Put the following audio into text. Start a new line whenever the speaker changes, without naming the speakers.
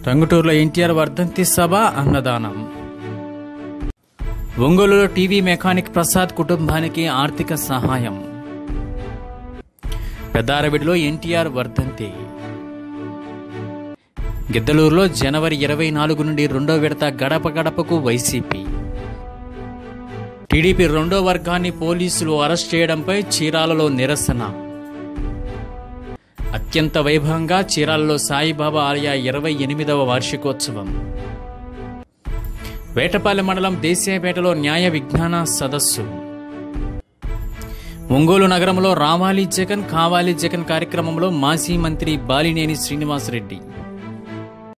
టంగుటూరులో ఎన్టీఆర్ వర్ధంతి సభ అన్నదానం ఒంగోలులో టీవీ మెకానిక్ ప్రసాద్ కుటుంబానికి ఆర్థిక సహాయం పెద్దారవిడిలో ఎన్టీఆర్ వర్ధంతి గిద్దలూరులో జనవరి ఇరవై నాలుగు నుండి రెండో విడత గడప గడపకు వైసీపీ టీడీపీ రెండో వర్గాన్ని పోలీసులు అరెస్ట్ చేయడంపై చీరాలలో నిరసన అత్యంత వైభవంగా చీరాలలో సాయిబాబా ఆలయ ఇరవై ఎనిమిదవ వార్షికోత్సవం వేటపాలెం మండలం దేశీయపేటలో న్యాయ విజ్ఞాన సదస్సు ఒంగోలు నగరంలో రావాలి జగన్ కావాలి జగన్ కార్యక్రమంలో మాజీ మంత్రి బాలినేని శ్రీనివాసరెడ్డి